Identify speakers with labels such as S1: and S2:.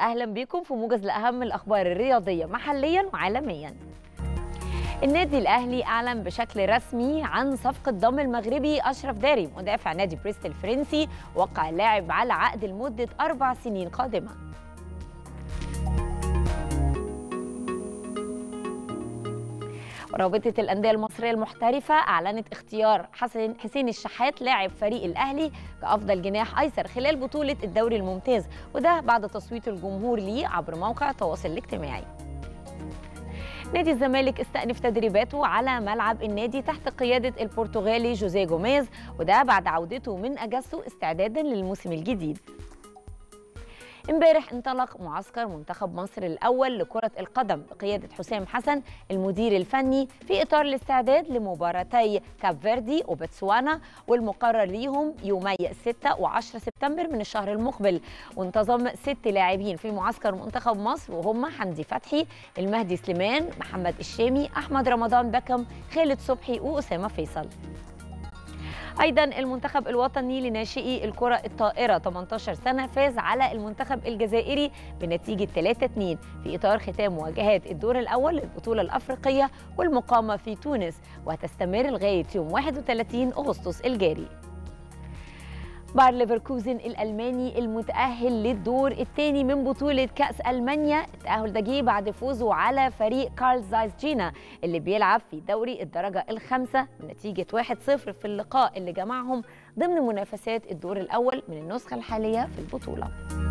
S1: اهلا بيكم في موجز لاهم الاخبار الرياضيه محليا وعالميا النادي الاهلي اعلن بشكل رسمي عن صفقه ضم المغربي اشرف داري مدافع نادي بريست الفرنسي وقع اللاعب على عقد لمده اربع سنين قادمه رابطة الأندية المصرية المحترفة أعلنت اختيار حسن حسين الشحات لاعب فريق الأهلي كأفضل جناح أيسر خلال بطولة الدوري الممتاز وده بعد تصويت الجمهور ليه عبر موقع التواصل الاجتماعي نادي الزمالك استأنف تدريباته على ملعب النادي تحت قيادة البرتغالي جوزيه جوميز وده بعد عودته من أجازته استعدادا للموسم الجديد امبارح انطلق معسكر منتخب مصر الاول لكره القدم بقياده حسام حسن المدير الفني في اطار الاستعداد لمباراتي كاب فيردي وبتسوانا والمقرر ليهم يومي 6 و10 سبتمبر من الشهر المقبل وانتظم ست لاعبين في معسكر منتخب مصر وهم حمدي فتحي المهدي سليمان محمد الشامي احمد رمضان بكم خالد صبحي واسامه فيصل ايضا المنتخب الوطني لناشئي الكره الطائره 18 سنه فاز على المنتخب الجزائري بنتيجه 3-2 في اطار ختام مواجهات الدور الاول للبطوله الافريقيه والمقامه في تونس وهتستمر لغايه يوم 31 اغسطس الجاري باير ليفركوزن الالماني المتاهل للدور الثاني من بطوله كاس المانيا التاهل ده جه بعد فوزه على فريق كارل زايز جينا اللي بيلعب في دوري الدرجه الخامسه بنتيجه 1-0 في اللقاء اللي جمعهم ضمن منافسات الدور الاول من النسخه الحاليه في البطوله